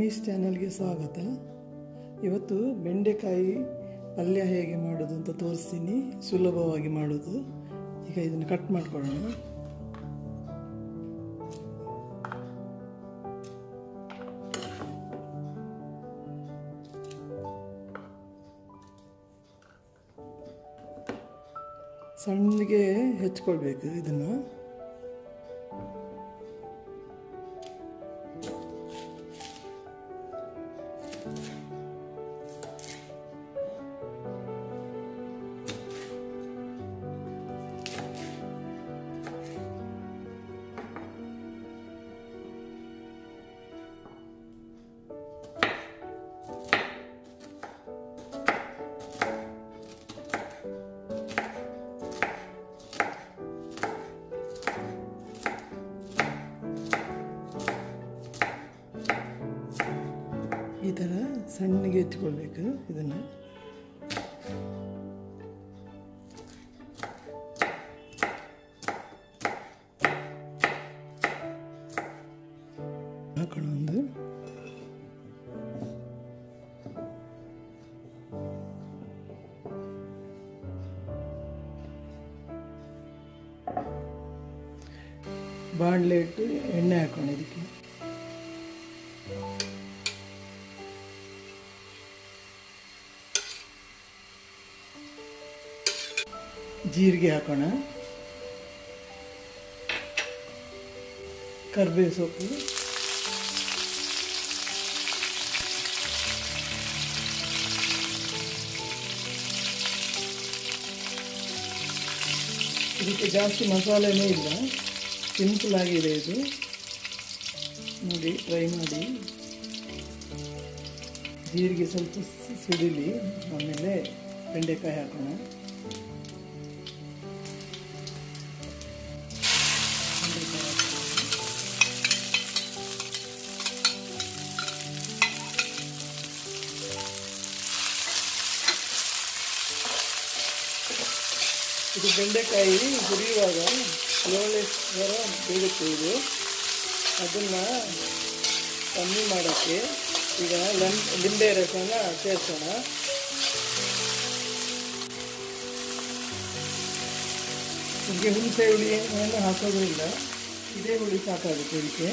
ಮನೀಶ್ ಚಾನಲ್ಗೆ ಸ್ವಾಗತ ಇವತ್ತು ಬೆಂಡೆಕಾಯಿ ಪಲ್ಯ ಹೇಗೆ ಮಾಡೋದು ಅಂತ ತೋರಿಸ್ತೀನಿ ಸುಲಭವಾಗಿ ಮಾಡೋದು ಈಗ ಇದನ್ನು ಕಟ್ ಮಾಡ್ಕೊಳ್ಳೋಣ ಸಣ್ಣಗೆ ಹೆಚ್ಕೊಳ್ಬೇಕು ಇದನ್ನು ಈ ಥರ ಸಣ್ಣಗೆ ಎತ್ಕೊಳ್ಬೇಕು ಇದನ್ನು ಹಾಕೋಣ ಒಂದು ಬಾಣಲೆ ಇಟ್ಟು ಎಣ್ಣೆ ಹಾಕೋಣ ಇದಕ್ಕೆ ಜೀರಿಗೆ ಹಾಕೋಣ ಕರ್ಬೇವು ಸೊಪ್ಪು ಇದಕ್ಕೆ ಜಾಸ್ತಿ ಮಸಾಲೆನೇ ಇಲ್ಲ ಸಿಂಪಲ್ ಆಗಿದೆ ಇದು ನೋಡಿ ಟ್ರೈ ಮಾಡಿ ಜೀರಿಗೆ ಸ್ವಲ್ಪ ಸಿಡಿಲಿ ಆಮೇಲೆ ಬೆಂಡೆಕಾಯಿ ಹಾಕೋಣ ಇದು ಬೆಂಡೆಕಾಯಿ ಹುರಿಯುವಾಗ ಲೋಳೆ ಸ್ವರ ಬೀಳುತ್ತೆ ಇದು ಅದನ್ನು ಕಮ್ಮಿ ಮಾಡೋಕ್ಕೆ ಈಗ ಲಂ ಲಿಂಬೆ ರಸನ ಸೇರಿಸೋಣ ಇದಕ್ಕೆ ಹುಣಸೆ ಹುಳಿ ಏನು ಹಾಕೋದು ಇಲ್ಲ ಇದೇ ಹುಳಿ ಸಾಕಾಗುತ್ತೆ ಇದಕ್ಕೆ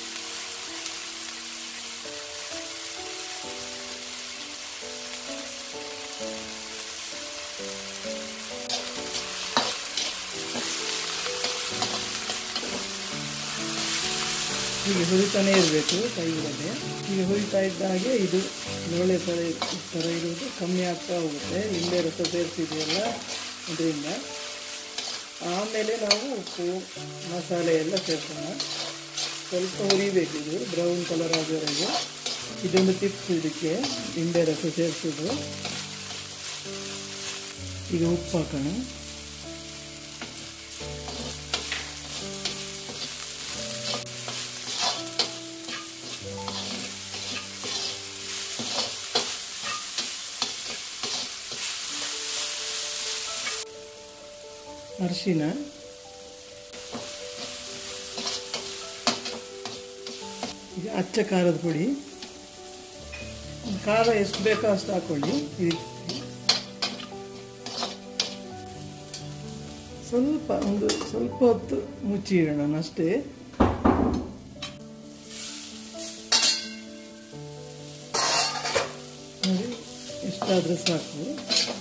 ಹೀಗೆ ಹುರಿತಾನೇ ಇರಬೇಕು ಕೈ ಇರದೆ ಹೀಗೆ ಹುರಿತಾ ಇದ್ದ ಹಾಗೆ ಇದು ಲೋಳೆ ಥರ ಥರ ಇರುವುದು ಕಮ್ಮಿ ಆಗ್ತಾ ಹೋಗುತ್ತೆ ಲಿಂಬೆ ರಸ ಸೇರಿಸಿದೆಯಲ್ಲ ಅದರಿಂದ ಆಮೇಲೆ ನಾವು ಉಪ್ಪು ಮಸಾಲೆ ಎಲ್ಲ ಸೇರ್ಸೋಣ ಸ್ವಲ್ಪ ಹುರಿಬೇಕು ಇದು ಬ್ರೌನ್ ಕಲರ್ ಆಗೋವರೆಗೆ ಇದೊಂದು ಟಿಪ್ಸ್ ಇದಕ್ಕೆ ಲಿಂಬೆ ರಸ ಸೇರಿಸೋದು ಈಗ ಉಪ್ಪು ಹಾಕೋಣ ಅರಿಶಿನ ಈಗ ಅಚ್ಚ ಖಾರದ ಪುಡಿ ಖಾರ ಎಷ್ಟು ಬೇಕೋ ಅಷ್ಟು ಹಾಕೊಳ್ಳಿ ಇದಕ್ಕೆ ಸ್ವಲ್ಪ ಒಂದು ಸ್ವಲ್ಪ ಹೊತ್ತು ಮುಚ್ಚಿ ಇಡೋಣ ಅಷ್ಟೇ ನೋಡಿ ಎಷ್ಟಾದರೂ ಸಾಕು